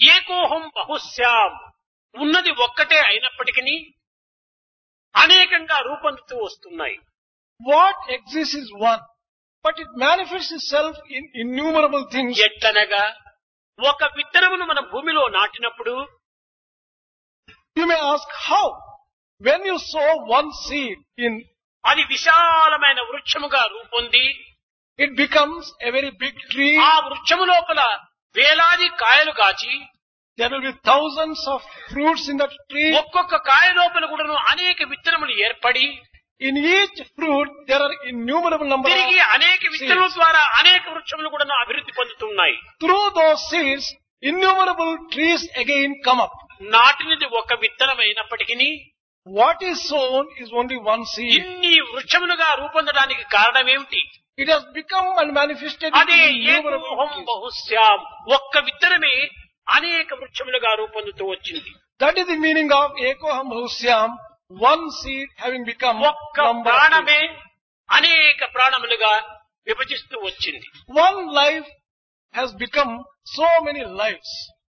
ఏకోహం బహుశ్యాం ఉన్నది ఒక్కటే అయినప్పటికీ అనేకంగా రూపొందుతూ వస్తున్నాయి What exists is one, but it manifests itself in innumerable things. ఎట్లనగా ఒక విత్తనమును మనం భూమిలో నాటినప్పుడు You may ask how? When you sow one seed in, అది విశాలమైన వృక్షముగా రూపొంది it becomes a very big tree. ఆ వృక్షము లోపల వేలాది కాయలు కాచి There will be thousands of fruits in that tree. ఒక్కొక్క కాయ లోపల కూడాను అనేక విత్తనములు ఏర్పడి In each fruit, there are innumerable number తిరిగి of అనేక విత్తనముల seeds. ద్వారా అనేక వృక్షములు కూడాను అభివృద్ధి పొందుతున్నాయి Through those seeds, innumerable trees again come up. నాటినది ఒక విత్తనం అయినప్పటికీ What is sown is only one seed. ఇన్ని వృక్షములుగా రూపొందడానికి కారణం ఏమిటి It has become and manifested in అదే innumerable ఏకోహం trees. బహుశ్యాం ఒక్క విత్తనమే అనేక వృక్షములుగా రూపొందుతూ వచ్చింది That is the meaning of Ekoham Bhusyam, one seed having become ఒక్క number of trees. ప్రాణమే అనేక ప్రాణములుగా విభజిస్తూ వచ్చింది One life has become so many lives.